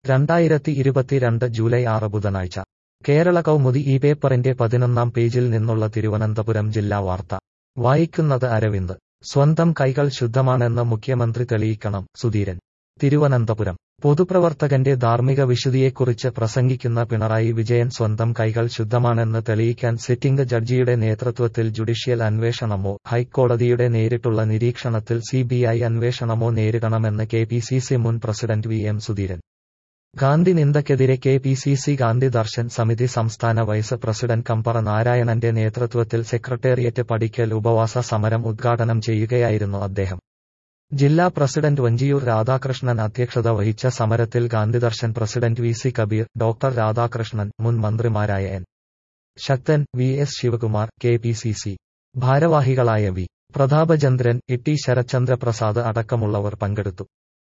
രണ്ടായിരത്തി ഇരുപത്തിരണ്ട് ജൂലൈ ആറ് ബുധനാഴ്ച കേരള കൗമുദി ഈ പേപ്പറിന്റെ പതിനൊന്നാം പേജിൽ നിന്നുള്ള തിരുവനന്തപുരം ജില്ലാ വാർത്ത വായിക്കുന്നത് അരവിന്ദ് സ്വന്തം കൈകൾ ശുദ്ധമാണെന്ന് മുഖ്യമന്ത്രി തെളിയിക്കണം സുധീരൻ തിരുവനന്തപുരം പൊതുപ്രവർത്തകന്റെ ധാർമ്മിക വിശുദ്ധിയെക്കുറിച്ച് പ്രസംഗിക്കുന്ന പിണറായി വിജയൻ സ്വന്തം കൈകൾ ശുദ്ധമാണെന്ന് തെളിയിക്കാൻ സിറ്റിംഗ് ജഡ്ജിയുടെ നേതൃത്വത്തിൽ ജുഡീഷ്യൽ അന്വേഷണമോ ഹൈക്കോടതിയുടെ നേരിട്ടുള്ള നിരീക്ഷണത്തിൽ സിബിഐ അന്വേഷണമോ നേരിടണമെന്ന് കെ പി സി സി മുൻ president V M Sudheeran Gandhi നിന്ദക്കെതിരെ K P C C Gandhi Darshan സമിതി സംസ്ഥാന വൈസ് പ്രസിഡന്റ് കമ്പറ നാരായണന്റെ നേതൃത്വത്തിൽ സെക്രട്ടേറിയറ്റ് പടിക്കൽ ഉപവാസ സമരം ഉദ്ഘാടനം ചെയ്യുകയായിരുന്നു അദ്ദേഹം ജില്ലാ പ്രസിഡന്റ് വഞ്ചിയൂർ രാധാകൃഷ്ണൻ അധ്യക്ഷത വഹിച്ച സമരത്തിൽ Gandhidarshan president V C Kabeer doctor Radhakrishnan മുൻ മന്ത്രിമാരായ N Sakthan V S Sivakumar K P C C ഭാരവാഹികളായ V Prathapachandran E T Sarathchandra Prasad അടക്കമുള്ളവർ പങ്കെടുത്തു